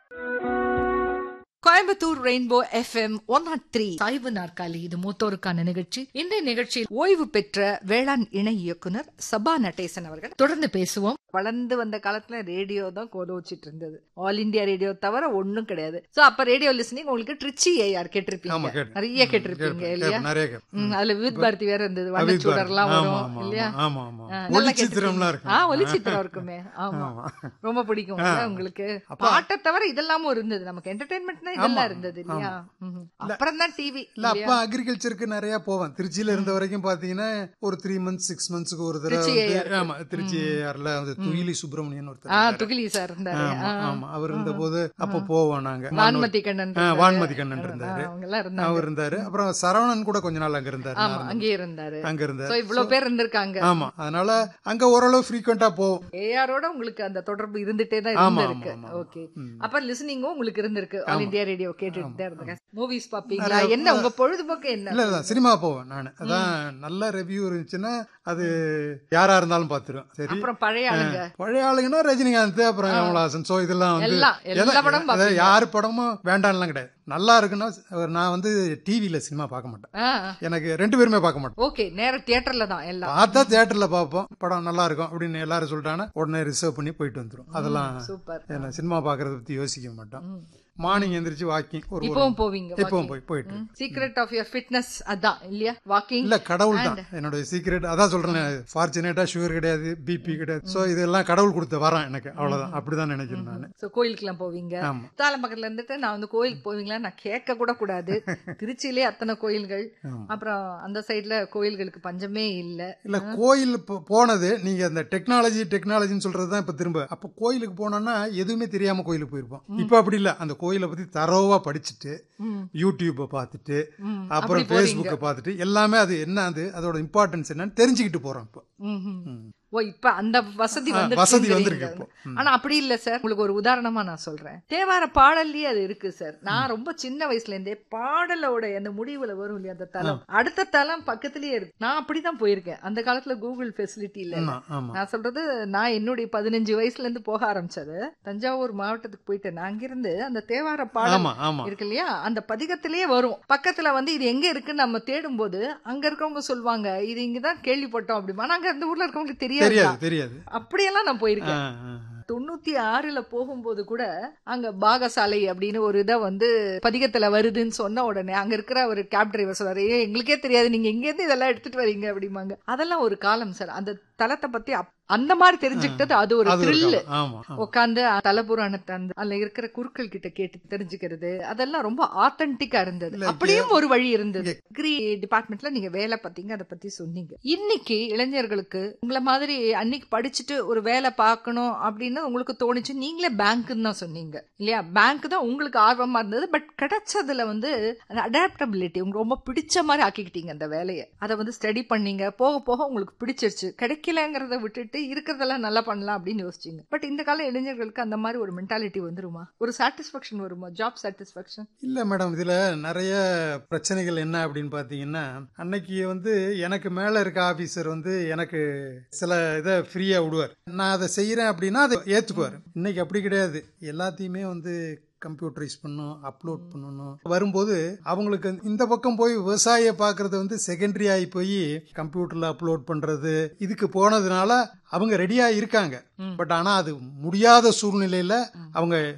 Coimbatore rainbow FM one nought three சாய்வு நாற்காலி இது மூத்தோருக்கான நிகழ்ச்சி இந்த நிகழ்ச்சியில் ஓய்வு பெற்ற வேளாண் இணை இயக்குனர் சபா நடேசன் அவர்கள் தொடர்ந்து பேசுவோம் வளர்ந்து வந்த காலத்துல ரேடியோ தான் கோல வச்சிட்டு இருந்தது ஆல் இந்தியா ரேடியோ தவிர ஒண்ணும் கிடையாது சோ அப்ப ரேடியோ லிசனிங் உங்களுக்கு ட்ரிச்சி ஏஆர் ஆமா, கேட்டிருப்பீங்க கேட்டேன். நிறைய கேட்டிருப்பீங்க கேட்பேன், இல்லையா கேட்பேன், நிறைய கேட்பேன். ம், அதுல வித் பாரதி வேற இருந்தது அவித் பாரதி. வண்ணச்சூடர்லாம் ஆமா, வரும் ஆமா, இல்லையா ஆமா, ஆமா. ஆ, நல்லா ஒளிச்சித்திரம்லாம் கேட்டிருப்பீங்க. ஆ இருக்கும். ஒளிச்சித்திரம் இருக்குமே ஆமா ஆமா. ரொம்ப பிடிக்கும் ஆ. உங்களுக்கு அப்ப- பாட்டை தவிர இதெல்லாமும் இருந்தது நமக்கு என்டர்டைன்மெண்ட்னா இதெல்லாம் இருந்தது இல்லையா ம்ஹும். அப்புறம் தான் டிவி இல்ல அப்ப அக்ரிகல்ச்சருக்கு நிறைய போவேன் திருச்சியில இருந்த வரைக்கும் பாத்தீங்கன்னா ஒரு த்ரீ மந்த்ஸ் சிக்ஸ் மந்த்ஸ்க்கு ஒரு தடவை திருச்சி வந்து- AR. ஆமா திருச்சி ஏஆர்ல வந்து துயிலி சுப்பிரமணியன் ஒருத்தர் ஆ இருந்தாரு. துகிலி சார் இருந்தாரு ஆமா, ஆ. ஆமா அவர் இருந்த போது அப்ப போவோம் நாங்க வான்மதி கண்ணன் ஆ, இருந்தாரு. வான்மதி கண்ணன் இருந்தாரு அவங்க எல்லாம் இருந்தாங்க அவர் இருந்தாரு அப்புறம் சரவணன் கூட கொஞ்ச நாள் அங்க இருந்தாரு ஆமா நான் அங்கேயே இருந்தாரு அங்க சோ இருந்தாரு இவ்வளவு பேர் இருந்திருக்காங்க ஆமா அதனால அங்க ஓரளவு ஃப்ரீக்வெண்டா போவோம் ஏஆரோட உங்களுக்கு அந்த தொடர்பு இருந்துட்டே தான் ஆமா, இருந்திருக்கு ஆமா, ஆமா. ஓகே ம். அப்ப லிசனிங்கும் உங்களுக்கு இருந்திருக்கு ஆல் இந்தியா ரேடியோ கேட்டுட்டு தான் இருந்தீங்க மூவிஸ் பாப்பீங்களா என்ன உங்க பொழுதுபோக்கு என்ன இல்ல இல்ல சினிமா போவேன் நான் அதான் நல்ல ரிவ்யூ இருந்துச்சுன்னா அது யாரா இருந்தாலும் பாத்துருவேன் சரி அப்புறம் பழைய ஆளுங்க பழைய ஆளுங்கன்னா ரஜினிகாந்த் அப்புறம் கமலஹாசன் சோ இதெல்லாம் வந்து எல்லாம் எல்லா எல்லாம் படமும் அதாவது யார் படமும் வேண்டாம்லாம் கிடையாது நல்லா இருக்குன்னா நான் வந்து டிவில சினிமா பார்க்க மாட்டேன் எனக்கு ரெண்டு பேருமே பார்க்க மாட்டேன் ஓகே நேர தியேட்டர்ல தான் எல்லாம் பார்த்தா தியேட்டர்ல பார்ப்போம் படம் நல்லா இருக்கும் அப்படின்னு எல்லாரும் சொல்லிட்டாங்கன்னா உடனே ரிசர்வ் பண்ணி போயிட்டு வந்துரும் அதெல்லாம் சூப்பர் என்ன சினிமா பார்க்கறத பத்தி யோசிக்க மாட்டோம் மார்னிங் எந்திரிச்சு வாக்கிங் ஒரு ஒரு- இப்பவும் போவீங்க இப்பவும் போய் போயிட்டு சீக்ரெட் ஆஃப் யுவர் ஃபிட்னஸ் அதான் இல்லையா வாக்கிங் இல்ல கடவுள் தான் என்னோட சீக்ரெட் அதான் சொல்றேன் ஃபார்ச்சுனேட்டா சுகர் கிடையாது பிபி கிடையாது சோ இதெல்லாம் கடவுள் கொடுத்த வரம் எனக்கு அவ்வளவுதான் அப்படிதான் நினைக்கிறேன் நான் சோ கோயிலுக்குலாம் போவீங்க ஆமா. தாளம் பக்கத்துல இருந்துட்டு நான் வந்து கோயிலுக்கு போவீங்களா நான் கேட்க கூட கூடாது திருச்சியிலே அத்தனை கோயில்கள் அப்புறம் அந்த சைடுல கோயில்களுக்கு பஞ்சமே இல்ல இல்ல கோயில் போ- போனது நீங்க அந்த டெக்னாலஜி டெக்னாலஜின்னு சொல்றது தான் இப்ப திரும்ப அப்ப கோயிலுக்கு போனோம்னா எதுவுமே தெரியாம கோயிலுக்கு போயிருப்போம் இப்ப அப்படி இல்ல அந்த கோயிலை பத்தி தரோவா படிச்சுட்டு ம். யூடியூப்பை பார்த்துட்டு ம், அப்புறம் அப்படி போறீங்க. ஃபேஸ்புக்கை பார்த்துட்டு எல்லாமே அது என்ன அது அதோட இம்பார்ட்டன்ஸ் என்னன்னு தெரிஞ்சுக்கிட்டு போறோம் இப்போ ம்ஹும். ம். ஓ இப்ப அந்த வசதி வந்து வசதி வந்திருக்கு இப்போ. ம். ஆனா அப்படி இல்ல சார் உங்களுக்கு ஒரு உதாரணமா நான் சொல்றேன் தேவார பாடல்லயே அது இருக்கு சார் நான் ரொம்ப சின்ன வயசுல இருந்தே பாடலோட அந்த முடிவுல வரும் இல்லையா அந்த தலம் அடுத்த தலம் பக்கத்திலேயே இருக்கு நான் அப்படிதான் போயிருக்கேன் அந்த காலத்துல கூகுள் ஃபெசிலிட்டி இல்ல ஆமா ஆமா நான் சொல்றது நான் என்னுடைய பதினஞ்சு வயசுல இருந்து போக ஆரம்பிச்சது தஞ்சாவூர் மாவட்டத்துக்கு போயிட்டேன் நான் அங்கிருந்து அந்த தேவார பாடல் ஆமா ஆமா இருக்கு இல்லையா அந்த பதிகத்திலேயே வரும் பக்கத்துல வந்து இது எங்க இருக்குன்னு நம்ம தேடும் போது அங்க இருக்கவங்க சொல்லுவாங்க இது இங்கதான் கேள்விப்பட்டோம் அப்படிமா ஆனா அங்க அந்த ஊர்ல இருக்கவங்களுக்கு தெரியாது தெரியாது தெரியாது அப்படியெல்லாம் நான் ஆ, போயிருக்கேன் ஆ, தொண்ணூத்தி ஆறுல போகும்போது கூட அங்க பாகசாலை அப்படின்னு ஒரு இதை வந்து பதிகத்துல வருதுன்னு சொன்ன உடனே அங்க இருக்கிற ஒரு கேப் டிரைவர் சொல்றாரு "ஏய், எங்களுக்கே தெரியாது நீங்க எங்க இருந்து இதெல்லாம் எடுத்துட்டு வரீங்க அப்படிம்பாங்க அதெல்லாம் ஒரு காலம் சார் அந்த தலத்தை பத்தி அப்- அந்த மாதிரி தெரிஞ்சுக்கிட்டது அது ஒரு அது ஒரு த்ரில் காலம். ஆமா ஆமா. உட்காந்து தலபுராணத்தை அந்த அதுல இருக்கிற குருக்கள் கிட்ட கேட்டு தெரிஞ்சுக்கிறது அதெல்லாம் ரொம்ப ஆத்தென்டிக்கா இருந்தது இல்ல, அப்படியும் ஒரு வழி இருந்தது அக்ரி டிபார்ட்மெண்ட்ல நீங்க வேலை பார்த்தீங்க அதை பத்தி சொன்னீங்க இன்னைக்கு இளைஞர்களுக்கு உங்களை மாதிரி அன்னைக்கு படிச்சுட்டு ஒரு வேலை பார்க்கணும் அப்படின்னு உங்களுக்கு தோணுச்சு நீங்களே பேங்க்னு தான் சொன்னீங்க இல்லையா பேங்க் தான் உங்களுக்கு ஆர்வமா இருந்தது பட் கிடைச்சதுல வந்து அடாப்டபிலிட்டி உங்களுக்கு ரொம்ப பிடிச்ச மாதிரி ஆக்கிக்கிட்டீங்க அந்த வேலையை அதை வந்து ஸ்டடி பண்ணீங்க போக போக உங்களுக்கு பிடிச்சிருச்சு கிடைக்கலங்கிறத விட்டுட்டு இருக்கிறதெல்லாம் நல்லா பண்ணலாம் அப்படின்னு யோசிச்சீங்க பட் இந்த கால இளைஞர்களுக்கு அந்த மாதிரி ஒரு மென்டாலிட்டி வந்துருமா ஒரு சாட்டிஸ்பாக்சன் வருமா ஜாப் சாட்டிஸ்பாக்சன் இல்ல மேடம் இதுல நிறைய பிரச்சனைகள் என்ன அப்படின்னு பாத்தீங்கன்னா அன்னைக்கு வந்து எனக்கு மேல இருக்க ஆபீசர் வந்து எனக்கு சில இதை ஃப்ரீயா விடுவார் நான் அதை செய்யறேன் அப்படின்னா அதை ஏத்துக்குவார் இன்னைக்கு அப்படி கிடையாது எல்லாத்தையுமே வந்து கம்ப்யூட்டரைஸ் பண்ணணும் அப்லோட் பண்ணணும் வரும்போது அவங்களுக்கு இந்த பக்கம் போய் விவசாய பார்க்கறது வந்து செகண்டரி ஆகி போய் கம்ப்யூட்டர்ல அப்லோட் பண்றது இதுக்கு போனதுனால அவங்க ரெடியா இருக்காங்க பட் ஆனா அது முடியாத சூழ்நிலையில அவங்க